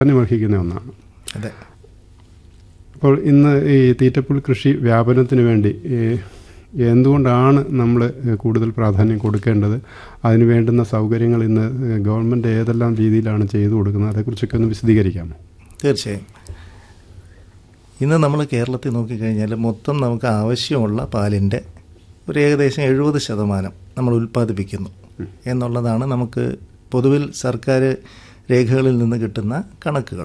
വഹിക്കുന്ന ഒന്നാണ് അതെ അപ്പോൾ ഇന്ന് ഈ തീറ്റപ്പുൽ കൃഷി വ്യാപനത്തിന് വേണ്ടി ഈ എന്തുകൊണ്ടാണ് നമ്മൾ കൂടുതൽ പ്രാധാന്യം കൊടുക്കേണ്ടത് അതിന് വേണ്ടുന്ന സൗകര്യങ്ങൾ ഇന്ന് ഗവൺമെൻറ് ഏതെല്ലാം രീതിയിലാണ് ചെയ്തു കൊടുക്കുന്നത് അതേക്കുറിച്ചൊക്കെ ഒന്ന് വിശദീകരിക്കാമോ തീർച്ചയായും ഇന്ന് നമ്മൾ കേരളത്തിൽ നോക്കിക്കഴിഞ്ഞാൽ മൊത്തം നമുക്ക് ആവശ്യമുള്ള പാലിൻ്റെ ഒരു ഏകദേശം എഴുപത് ശതമാനം നമ്മൾ ഉൽപ്പാദിപ്പിക്കുന്നു എന്നുള്ളതാണ് നമുക്ക് പൊതുവിൽ സർക്കാർ രേഖകളിൽ നിന്ന് കിട്ടുന്ന കണക്കുകൾ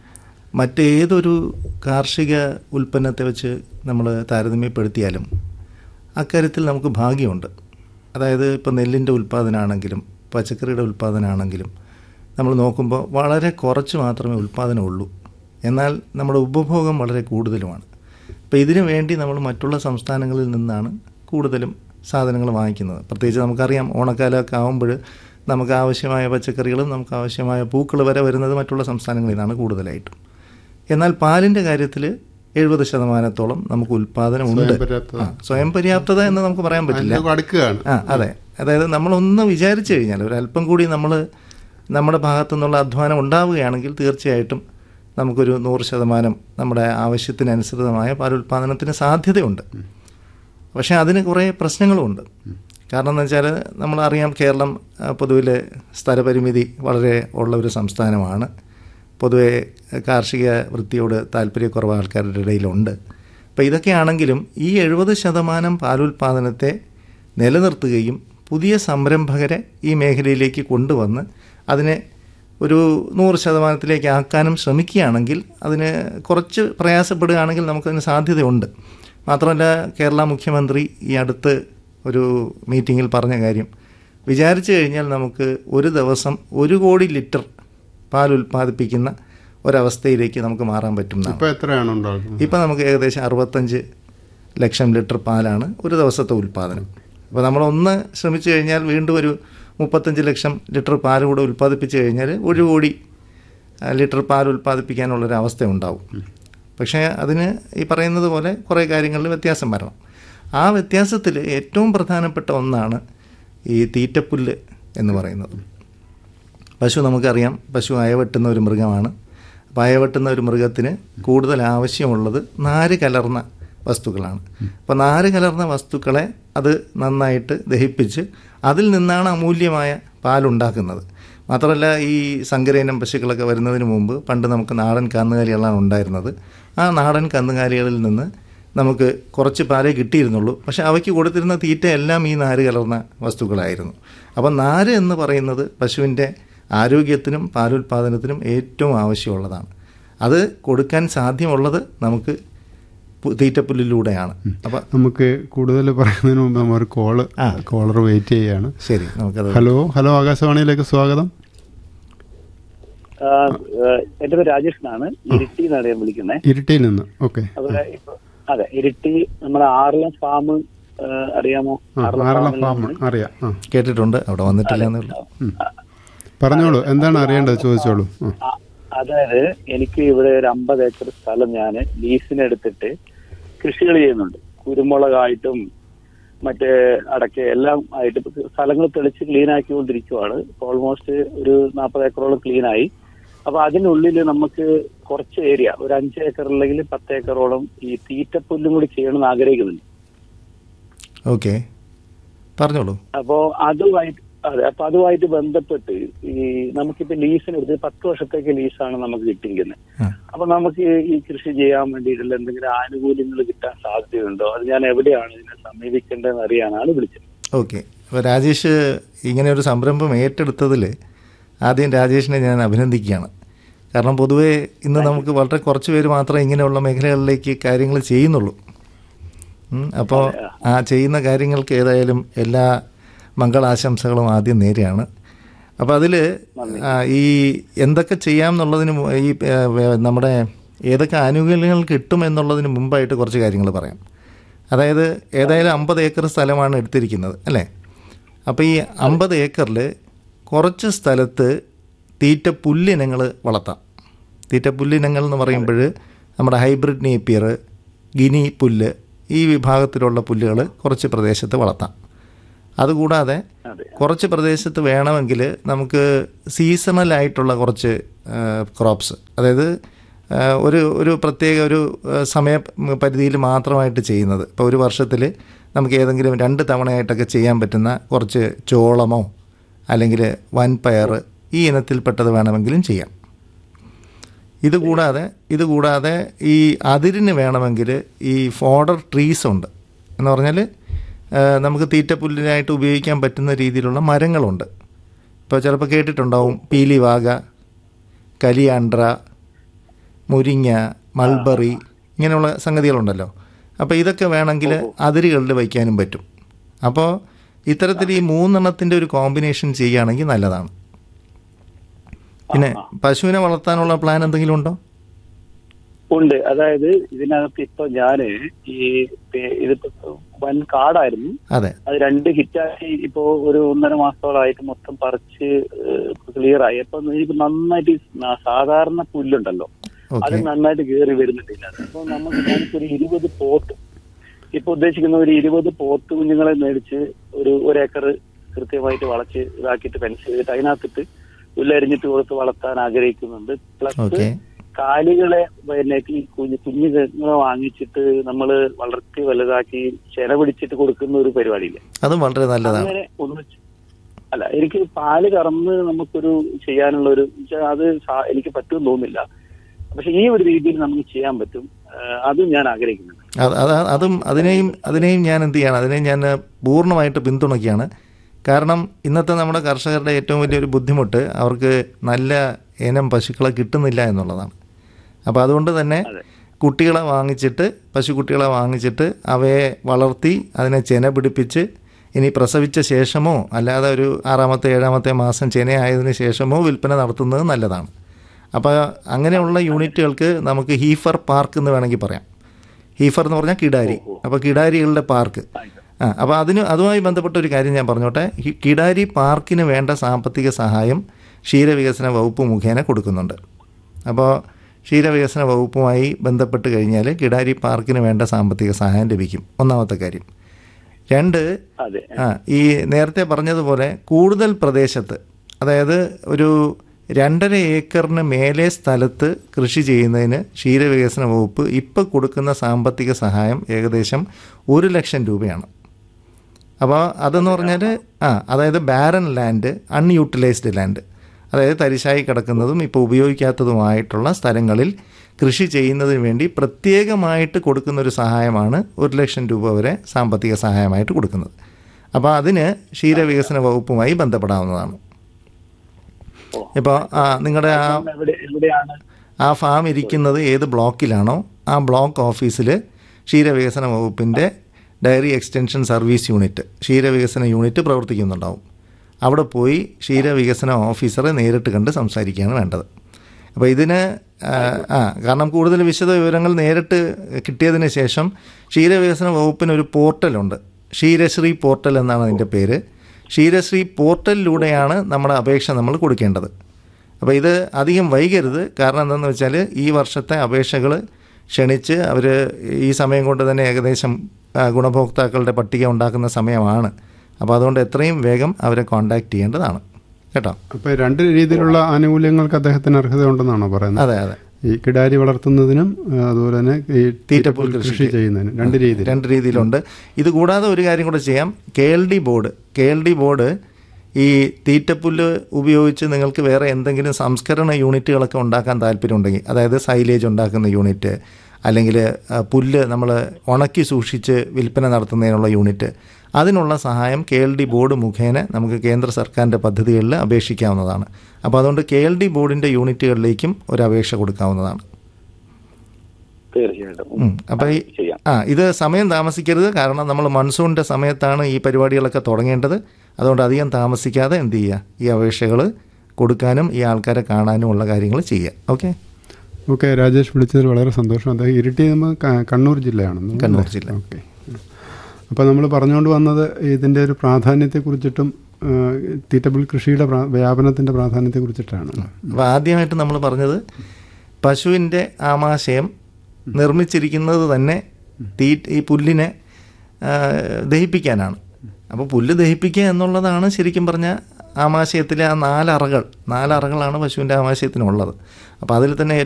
മറ്റേതൊരു കാർഷിക ഉൽപ്പന്നത്തെ വെച്ച് നമ്മൾ താരതമ്യപ്പെടുത്തിയാലും അക്കാര്യത്തിൽ നമുക്ക് ഭാഗ്യമുണ്ട് അതായത് ഇപ്പോൾ നെല്ലിൻ്റെ ഉൽപ്പാദനമാണെങ്കിലും പച്ചക്കറിയുടെ ഉൽപ്പാദനമാണെങ്കിലും നമ്മൾ നോക്കുമ്പോൾ വളരെ കുറച്ച് മാത്രമേ ഉൽപ്പാദനമുള്ളൂ എന്നാൽ നമ്മുടെ ഉപഭോഗം വളരെ കൂടുതലുമാണ് അപ്പോൾ ഇതിനു വേണ്ടി നമ്മൾ മറ്റുള്ള സംസ്ഥാനങ്ങളിൽ നിന്നാണ് കൂടുതലും സാധനങ്ങൾ വാങ്ങിക്കുന്നത് പ്രത്യേകിച്ച് നമുക്കറിയാം ഓണക്കാലമൊക്കെ ആകുമ്പോൾ നമുക്ക് ആവശ്യമായ പച്ചക്കറികളും നമുക്ക് ആവശ്യമായ പൂക്കൾ വരെ വരുന്നത് മറ്റുള്ള സംസ്ഥാനങ്ങളിൽ നിന്നാണ് കൂടുതലായിട്ടും എന്നാൽ പാലിൻ്റെ കാര്യത്തിൽ എഴുപത് ശതമാനത്തോളം നമുക്ക് ഉൽപ്പാദനമുണ്ട് സ്വയം പര്യാപ്തത. ആ, സ്വയം പര്യാപ്തത എന്ന് നമുക്ക് പറയാൻ പറ്റില്ല അതിലേക്ക് അടുക്കുകയാണ് ആ അതെ അതായത് നമ്മളൊന്ന് വിചാരിച്ചു കഴിഞ്ഞാൽ ഒരു അല്പം കൂടി നമ്മൾ നമ്മുടെ ഭാഗത്തു നിന്നുള്ള അധ്വാനം ഉണ്ടാവുകയാണെങ്കിൽ തീർച്ചയായിട്ടും നമുക്കൊരു നൂറ് ശതമാനം നമ്മുടെ ആവശ്യത്തിനനുസൃതമായ പാലുൽപാദനത്തിന് സാധ്യതയുണ്ട് പക്ഷേ അതിന് കുറേ പ്രശ്നങ്ങളുമുണ്ട് കാരണം എന്ന് വെച്ചാൽ നമ്മളറിയാം കേരളം ആ, പൊതുവിൽ സ്ഥലപരിമിതി വളരെ ഉള്ള ഒരു സംസ്ഥാനമാണ് പൊതുവെ കാർഷിക വൃത്തിയോട് താല്പര്യക്കുറവ് ആൾക്കാരുടെ ഇടയിലുണ്ട് അപ്പോൾ ഇതൊക്കെയാണെങ്കിലും ഈ എഴുപത് ശതമാനം പാലുൽപാദനത്തെ നിലനിർത്തുകയും പുതിയ സംരംഭകരെ ഈ മേഖലയിലേക്ക് കൊണ്ടുവന്ന് അതിനെ ഒരു നൂറ് ശതമാനത്തിലേക്ക് ആക്കാനും ശ്രമിക്കുകയാണെങ്കിൽ അതിന് കുറച്ച് പ്രയാസപ്പെടുകയാണെങ്കിൽ നമുക്കതിന് സാധ്യതയുണ്ട് മാത്രമല്ല കേരള മുഖ്യമന്ത്രി ഈ അടുത്ത് ഒരു മീറ്റിങ്ങിൽ പറഞ്ഞ കാര്യം വിചാരിച്ചു കഴിഞ്ഞാൽ നമുക്ക് ഒരു ദിവസം ഒരു കോടി ലിറ്റർ പാൽ ഉൽപ്പാദിപ്പിക്കുന്ന ഒരവസ്ഥയിലേക്ക് നമുക്ക് മാറാൻ പറ്റും എന്നാണ് ഇപ്പോൾ എത്രയാണ് ഉണ്ടാക്കുന്നത് ഇപ്പം നമുക്ക് ഏകദേശം അറുപത്തഞ്ച് ലക്ഷം ലിറ്റർ പാലാണ് ഒരു ദിവസത്തെ ഉൽപ്പാദനം അപ്പോൾ നമ്മളൊന്ന് ശ്രമിച്ചു കഴിഞ്ഞാൽ വീണ്ടും ഒരു മുപ്പത്തഞ്ച് ലക്ഷം ലിറ്റർ പാൽ കൂടെ ഉൽപ്പാദിപ്പിച്ച് കഴിഞ്ഞാൽ ഒരു കോടി ആ, ലിറ്റർ പാൽ ഉൽപ്പാദിപ്പിക്കാനുള്ളൊരു അവസ്ഥ ഉണ്ടാവും പക്ഷേ അതിന് ഈ പറയുന്നത് പോലെ കുറേ കാര്യങ്ങളിൽ വ്യത്യാസം വരണം ആ വ്യത്യാസത്തിൽ ഏറ്റവും പ്രധാനപ്പെട്ട ഒന്നാണ് ഈ തീറ്റപ്പുല്ല് എന്ന് പറയുന്നത് പശു നമുക്കറിയാം പശു അയവെട്ടുന്ന ഒരു മൃഗമാണ് അപ്പോൾ അയവെട്ടുന്ന ഒരു മൃഗത്തിന് കൂടുതൽ ആവശ്യമുള്ളത് നാര് കലർന്ന വസ്തുക്കളാണ് അപ്പോൾ നാര് കലർന്ന വസ്തുക്കളെ അത് നന്നായിട്ട് ദഹിപ്പിച്ച് അതിൽ നിന്നാണ് അമൂല്യമായ പാലുണ്ടാക്കുന്നത് മാത്രമല്ല ഈ സങ്കരയിനം പശുക്കളൊക്കെ വരുന്നതിന് മുമ്പ് പണ്ട് നമുക്ക് നാടൻ കന്നുകാലികളാണ് ഉണ്ടായിരുന്നത് ആ നാടൻ കന്നുകാലികളിൽ നിന്ന് നമുക്ക് കുറച്ച് പാലേ കിട്ടിയിരുന്നുള്ളൂ പക്ഷെ അവയ്ക്ക് കൊടുത്തിരുന്ന തീറ്റ എല്ലാം ഈ നാര് കലർന്ന വസ്തുക്കളായിരുന്നു അപ്പം നാര് എന്ന് പറയുന്നത് പശുവിൻ്റെ ആരോഗ്യത്തിനും പാലുൽപാദനത്തിനും ഏറ്റവും ആവശ്യമുള്ളതാണ് അത് കൊടുക്കാൻ സാധ്യമുള്ളത് നമുക്ക് പു- തീറ്റപ്പുല്ലിലൂടെയാണ് അപ്പം നമുക്ക് കൂടുതൽ പറയുന്നതിന് മുമ്പ് നമ്മൾ ഒരു കോള് കോളർ വെയിറ്റ് ചെയ്യുകയാണ് ശരി നമുക്കത് ഹലോ ഹലോ ആകാശവാണിയിലേക്ക് സ്വാഗതം ആ, ഏഹ് എന്റെ പേര് രാജേഷ് എന്നാണ് ഇരിട്ടി എന്നാണ് ഞാൻ വിളിക്കുന്നത് ഇരിട്ടിയിൽ നിന്ന് ഓക്കെ അതുപോലെ ഇപ്പൊ അതെ ഇരിട്ടി നമ്മുടെ ആർലം ഫാം ഏഹ് അറിയാമോ ആ ആർലം ആറളം ഫാമിൽ ഫാം നിന്ന് അറിയാം ആ കേട്ടിട്ടുണ്ട് അവിടെ വന്നിട്ടില്ല എന്നുള്ളൂ ഉം. പറഞ്ഞോളൂ എന്താണ് അറിയേണ്ടത് ചോദിച്ചോളൂ ആ ആ, അതായത് എനിക്ക് ഇവിടെ ഒരു അമ്പത് ഏക്കർ സ്ഥലം ഞാൻ ലീസിനെടുത്തിട്ട് കൃഷികൾ ചെയ്യുന്നുണ്ട് കുരുമുളകായിട്ടും മറ്റേ അടക്ക എല്ലാം ആയിട്ട് ഇപ്പൊ സ്ഥലങ്ങൾ തെളിച്ച് ക്ലീൻ ആക്കിക്കൊണ്ടിരിക്കുവാണ് ഓൾമോസ്റ്റ് ഒരു നാൽപ്പത് ഏക്കറോളം ക്ലീൻ ആയി അപ്പൊ അതിനുള്ളിൽ നമുക്ക് കുറച്ച് ഏരിയ ഒരു അഞ്ച് ഏക്കർ അല്ലെങ്കിൽ പത്ത് ഏക്കറോളം ഈ തീറ്റപ്പുല്ലും കൂടി ചെയ്യണമെന്ന് ആഗ്രഹിക്കുന്നുണ്ട് ഓക്കെ പറഞ്ഞോളൂ അപ്പോ അതുമായിട്ട് അതെ അപ്പൊ അതുമായിട്ട് ബന്ധപ്പെട്ട് ഈ നമുക്കിപ്പോ ലീസിന് എടുത്ത് പത്ത് വർഷത്തേക്ക് ലീസാണ് നമുക്ക് കിട്ടിയിരിക്കുന്നത് ആ. അപ്പൊ നമുക്ക് ഈ കൃഷി ചെയ്യാൻ വേണ്ടിയിട്ടുള്ള എന്തെങ്കിലും ആനുകൂല്യങ്ങൾ കിട്ടാൻ സാധ്യതയുണ്ടോ അത് ഞാൻ എവിടെയാണ് ഇതിനെ സമീപിക്കേണ്ടതെന്ന് അറിയാനാണ് വിളിച്ചത് ഓക്കെ അപ്പോൾ രാജേഷ് ഇങ്ങനെ ഒരു സംരംഭം ഏറ്റെടുത്തതിൽ ആദ്യം രാജേഷിനെ ഞാൻ അഭിനന്ദിക്കുകയാണ് കാരണം പൊതുവേ ഇന്ന് നമുക്ക് വളരെ കുറച്ച് പേര് മാത്രമേ ഇങ്ങനെയുള്ള മേഖലകളിലേക്ക് കാര്യങ്ങൾ ചെയ്യുന്നുള്ളൂ അപ്പോൾ ആ ചെയ്യുന്ന കാര്യങ്ങൾക്ക് ഏതായാലും എല്ലാ മംഗളാശംസകളും ആദ്യം നേരെയാണ് അപ്പോൾ അതിൽ ഈ എന്തൊക്കെ ചെയ്യാം എന്നുള്ളതിന് മു- ഈ ഏ, വേ- നമ്മുടെ ഏതൊക്കെ ആനുകൂല്യങ്ങൾ കിട്ടും എന്നുള്ളതിന് മുമ്പായിട്ട് കുറച്ച് കാര്യങ്ങൾ പറയാം അതായത് ഏതായാലും അമ്പത് ഏക്കർ സ്ഥലമാണ് എടുത്തിരിക്കുന്നത് അല്ലേ അപ്പോൾ ഈ അമ്പത് ഏക്കറിൽ കുറച്ച് സ്ഥലത്ത് തീറ്റ പുല്ലിനങ്ങൾ വളർത്താം തീറ്റ പുല്ലിനങ്ങൾ എന്ന് പറയുമ്പോൾ നമ്മുടെ ഹൈബ്രിഡ് നേപ്പിയർ ഗിനി പുല്ല് ഈ വിഭാഗത്തിലുള്ള പുല്ലുകൾ കുറച്ച് പ്രദേശത്ത് വളർത്താം അതുകൂടാതെ അതെ കുറച്ച് പ്രദേശത്ത് വേണമെങ്കിൽ നമുക്ക് സീസണൽ ആയിട്ടുള്ള കുറച്ച് ക്രോപ്സ് അതായത് ആ, ഒരു ഒരു പ്രത്യേക ഒരു ആ, സമയ പരിധിയിൽ മാത്രമായിട്ട് ചെയ്യുന്നത് ഇപ്പോൾ ഒരു വർഷത്തിൽ നമുക്ക് ഏതെങ്കിലും രണ്ട് തവണയായിട്ടൊക്കെ ചെയ്യാൻ പറ്റുന്ന കുറച്ച് ചോളമോ അല്ലെങ്കിൽ വൻപയർ ഈ ഇനത്തിൽപ്പെട്ടത് വേണമെങ്കിലും ചെയ്യാം ഇതുകൂടാതെ ഇതുകൂടാതെ ഈ അതിരിന് വേണമെങ്കിൽ ഈ ഫോഡർ ട്രീസ് ഉണ്ട് എന്ന് പറഞ്ഞാൽ ആ, നമുക്ക് തീറ്റപ്പുല്ലിനായിട്ട് ഉപയോഗിക്കാൻ പറ്റുന്ന രീതിയിലുള്ള മരങ്ങളുണ്ട് ഇപ്പോൾ ചിലപ്പോൾ കേട്ടിട്ടുണ്ടാവും പീലിവാക കലിയാണ്ട്ര മുരിങ്ങ മൾബറി ഇങ്ങനെയുള്ള സംഗതികളുണ്ടല്ലോ അപ്പോൾ ഇതൊക്കെ വേണമെങ്കിൽ അതിരുകളിൽ വയ്ക്കാനും പറ്റും അപ്പോൾ ഇത്തരത്തിൽ ഈ മൂന്നെണ്ണത്തിൻ്റെ ഒരു കോമ്പിനേഷൻ ചെയ്യുകയാണെങ്കിൽ നല്ലതാണ് പിന്നെ പശുവിനെ വളർത്താനുള്ള പ്ലാൻ എന്തെങ്കിലും ഉണ്ടോ ഉണ്ട് അതായത് ഇതിനകത്ത് ഇപ്പൊ ഞാന് ഈ പേ- ഇതിപ്പോ വൻ കാടായിരുന്നു അതെ അത് രണ്ട് ഹിറ്റാക്കി ഇപ്പോ ഒരു ഒന്നര മാസത്തോളായിട്ട് മൊത്തം പറിച്ച് ക്ലിയർ ആയി അപ്പൊ എനിക്ക് നന്നായിട്ട് ഈ ന- സാധാരണ പുല്ലുണ്ടല്ലോ അത് ഓക്കെ നന്നായിട്ട് കയറി വരുന്നുണ്ടില്ല അപ്പൊ നമുക്ക് നമുക്കൊരു ഇരുപത് പോത്ത് ഇപ്പൊ ഉദ്ദേശിക്കുന്ന ഒരു ഇരുപത് പോത്ത് കുഞ്ഞുങ്ങളെ മേടിച്ച് ഒരു ഒരേക്കർ കൃത്യമായിട്ട് വളച്ച് ഇതാക്കിയിട്ട് ഫെൻസ് ചെയ്തിട്ട് അതിനകത്തിട്ട് പുല്ലരിഞ്ഞിട്ട് കൊടുത്ത് വളർത്താൻ ആഗ്രഹിക്കുന്നുണ്ട് പ്ലസ് ഓക്കെ കാലികളെ പിന്നെ ഈ കുഞ്ഞു കുഞ്ഞുങ്ങളെ വാങ്ങിച്ചിട്ട് നമ്മൾ വളർത്തി വലുതാക്കി ചെന പിടിച്ചിട്ട് കൊടുക്കുന്ന ഒരു പരിപാടിയില്ല അതും വളരെ നല്ലതാണ് അങ്ങനെ ഒന്ന് ചെ- അല്ല എനിക്ക് പാല് കറന്ന് നമുക്കൊരു ചെയ്യാനുള്ള ഒരു വെച്ചാ അത് സാ- എനിക്ക് പറ്റുമെന്ന് തോന്നുന്നില്ല പക്ഷെ ഈ ഒരു രീതിയിൽ നമുക്ക് ചെയ്യാൻ പറ്റും ആ, അതും ഞാൻ ആഗ്രഹിക്കുന്നുണ്ട് അത് അത് അതും അതിനെയും അതിനെയും ഞാൻ എന്ത് ചെയ്യാണ് അതിനെയും ഞാൻ പൂർണ്ണമായിട്ട് പിന്തുണയ്ക്കുകയാണ് കാരണം ഇന്നത്തെ നമ്മുടെ കർഷകരുടെ ഏറ്റവും വലിയൊരു ബുദ്ധിമുട്ട് അവർക്ക് നല്ല ഇനം പശുക്കളെ കിട്ടുന്നില്ല എന്നുള്ളതാണ് അപ്പോൾ അതുകൊണ്ട് തന്നെ അതെ. കുട്ടികളെ വാങ്ങിച്ചിട്ട് പശുക്കുട്ടികളെ വാങ്ങിച്ചിട്ട് അവയെ വളർത്തി അതിനെ ചെന പിടിപ്പിച്ച് ഇനി പ്രസവിച്ച ശേഷമോ അല്ലാതെ ഒരു ആറാമത്തെ ഏഴാമത്തെ മാസം ചെനയായതിനു ശേഷമോ വിൽപ്പന നടത്തുന്നത് നല്ലതാണ് അപ്പോൾ അങ്ങനെയുള്ള യൂണിറ്റുകൾക്ക് നമുക്ക് ഹീഫർ പാർക്ക് എന്ന് വേണമെങ്കിൽ പറയാം ഹീഫർ എന്ന് പറഞ്ഞാൽ കിടാരി അപ്പോൾ കിടാരികളുടെ പാർക്ക് ആ അപ്പോൾ അതിന് അതുമായി ബന്ധപ്പെട്ട ഒരു കാര്യം ഞാൻ പറഞ്ഞോട്ടെ ഈ കിടാരി പാർക്കിന് വേണ്ട സാമ്പത്തിക സഹായം ക്ഷീരവികസന വകുപ്പ് മുഖേന കൊടുക്കുന്നുണ്ട് അപ്പോൾ ക്ഷീരവികസന വകുപ്പുമായി ബന്ധപ്പെട്ട് കഴിഞ്ഞാൽ കിടാരി പാർക്കിന് വേണ്ട സാമ്പത്തിക സഹായം ലഭിക്കും ഒന്നാമത്തെ കാര്യം രണ്ട് അതെ ആ ഈ നേരത്തെ പറഞ്ഞതുപോലെ കൂടുതൽ പ്രദേശത്ത് അതായത് ഒരു രണ്ടര ഏക്കറിന് മേലെ സ്ഥലത്ത് കൃഷി ചെയ്യുന്നതിന് ക്ഷീരവികസന വകുപ്പ് ഇപ്പോൾ കൊടുക്കുന്ന സാമ്പത്തിക സഹായം ഏകദേശം ഒരു ലക്ഷം രൂപയാണ് അപ്പോൾ അതെന്ന് പറഞ്ഞാൽ ആ അതായത് ബാരൻ ലാൻഡ് അൺയൂട്ടിലൈസ്ഡ് ലാൻഡ് അതായത് തരിശായി കിടക്കുന്നതും ഇപ്പോൾ ഉപയോഗിക്കാത്തതുമായിട്ടുള്ള സ്ഥലങ്ങളിൽ കൃഷി ചെയ്യുന്നതിന് വേണ്ടി പ്രത്യേകമായിട്ട് കൊടുക്കുന്ന ഒരു സഹായമാണ് ഒരു ലക്ഷം രൂപ വരെ സാമ്പത്തിക സഹായമായിട്ട് കൊടുക്കുന്നത് അപ്പോൾ അതിന് ക്ഷീരവികസന വകുപ്പുമായി ബന്ധപ്പെടാവുന്നതാണ് ഓ. ഇപ്പോൾ ആ നിങ്ങളുടെ ആ അപ്പം എവിടെ എവിടെയാണ് ആ ഫാം ഇരിക്കുന്നത് ഏത് ബ്ലോക്കിലാണോ ആ ബ്ലോക്ക് ഓഫീസിൽ ക്ഷീരവികസന വകുപ്പിൻ്റെ ഡയറി എക്സ്റ്റൻഷൻ സർവീസ് യൂണിറ്റ് ക്ഷീരവികസന യൂണിറ്റ് പ്രവർത്തിക്കുന്നുണ്ടാവും അവിടെ പോയി ക്ഷീരവികസന ഓഫീസറെ നേരിട്ട് കണ്ട് സംസാരിക്കുകയാണ് വേണ്ടത് അപ്പോൾ ഇതിന് ആ, ആ കാരണം കൂടുതൽ വിശദ വിവരങ്ങൾ നേരിട്ട് കിട്ടിയതിന് ശേഷം ക്ഷീരവികസന വകുപ്പിന് ഒരു പോർട്ടലുണ്ട് ക്ഷീരശ്രീ പോർട്ടൽ എന്നാണ് അതിൻ്റെ പേര് ക്ഷീരശ്രീ പോർട്ടലിലൂടെയാണ് നമ്മുടെ അപേക്ഷ നമ്മൾ കൊടുക്കേണ്ടത് അപ്പോൾ ഇത് അധികം വൈകരുത് കാരണം എന്താണെന്ന് വെച്ചാൽ ഈ വർഷത്തെ അപേക്ഷകൾ ക്ഷണിച്ച് അവർ ഈ സമയം കൊണ്ട് തന്നെ ഏകദേശം ആ, ഗുണഭോക്താക്കളുടെ പട്ടിക ഉണ്ടാക്കുന്ന സമയമാണ് അപ്പോൾ അതുകൊണ്ട് എത്രയും വേഗം അവരെ കോൺടാക്റ്റ് ചെയ്യേണ്ടതാണ് കേട്ടോ അപ്പോൾ രണ്ട് രീതിയിലുള്ള ആനുകൂല്യങ്ങൾക്ക് അദ്ദേഹത്തിന് അർഹതയുണ്ടെന്നാണോ പറയുന്നത് അതെ അതെ ഈ കിടാരി വളർത്തുന്നതിനും ആ, അതുപോലെ തന്നെ ഈ തീറ്റപ്പുൽ കൃഷി ചെയ്യുന്നതിനും രണ്ട് രീതിയിൽ രണ്ട് രീതിയിലുണ്ട് ഇത് കൂടാതെ ഒരു കാര്യം കൂടെ ചെയ്യാം K L D board K L D board ഈ തീറ്റപ്പുല്ല് ഉപയോഗിച്ച് നിങ്ങൾക്ക് വേറെ എന്തെങ്കിലും സംസ്കരണ യൂണിറ്റുകളൊക്കെ ഉണ്ടാക്കാൻ താല്പര്യമുണ്ടെങ്കിൽ അതായത് സൈലേജ് ഉണ്ടാക്കുന്ന യൂണിറ്റ് അല്ലെങ്കിൽ ആ, പുല്ല് നമ്മൾ ഉണക്കി സൂക്ഷിച്ച് വിൽപ്പന നടത്തുന്നതിനുള്ള യൂണിറ്റ് അതിനുള്ള സഹായം കെ എൽ ഡി ബോർഡ് മുഖേന നമുക്ക് കേന്ദ്ര സർക്കാരിൻ്റെ പദ്ധതികളിൽ അപേക്ഷിക്കാവുന്നതാണ് അപ്പോൾ അതുകൊണ്ട് കെ എൽ ഡി ബോർഡിൻ്റെ യൂണിറ്റുകളിലേക്കും ഒരു അപേക്ഷ കൊടുക്കാവുന്നതാണ് തീർച്ചയായിട്ടും ഉം. അപ്പോൾ ഈ ചെയ്യാം ആ ഇത് സമയം താമസിക്കരുത് കാരണം നമ്മൾ മൺസൂണിൻ്റെ സമയത്താണ് ഈ പരിപാടികളൊക്കെ തുടങ്ങേണ്ടത് അതുകൊണ്ട് അധികം താമസിക്കാതെ എന്ത് ചെയ്യുക ഈ അപേക്ഷകൾ കൊടുക്കാനും ഈ ആൾക്കാരെ കാണാനും ഉള്ള കാര്യങ്ങൾ ചെയ്യുക ഓക്കെ ഓക്കെ രാജേഷ് വിളിച്ചതിൽ വളരെ സന്തോഷം അദ്ദേഹം ഇരിട്ടി നമ്മൾ ക- കണ്ണൂർ ജില്ലയാണെന്ന് കണ്ണൂർ ജില്ല. ഓക്കെ അപ്പോൾ നമ്മൾ പറഞ്ഞുകൊണ്ട് വന്നത് ഇതിൻ്റെ ഒരു പ്രാധാന്യത്തെക്കുറിച്ചിട്ടും ആ, തീറ്റപ്പിൾ കൃഷിയുടെ പ്രാ- വ്യാപനത്തിൻ്റെ പ്രാധാന്യത്തെക്കുറിച്ചിട്ടാണ് അപ്പോൾ ആദ്യമായിട്ട് നമ്മൾ പറഞ്ഞത് പശുവിൻ്റെ ആമാശയം നിർമ്മിച്ചിരിക്കുന്നത് തന്നെ തീ ഈ പുല്ലിനെ ആ, ദഹിപ്പിക്കാനാണ് അപ്പോൾ പുല്ല് ദഹിപ്പിക്കുക എന്നുള്ളതാണ് ശരിക്കും പറഞ്ഞാൽ ആമാശയത്തിലെ ആ നാലറകൾ നാലറകളാണ് പശുവിൻ്റെ ആമാശയത്തിനുള്ളത് അപ്പോൾ അതിൽ തന്നെ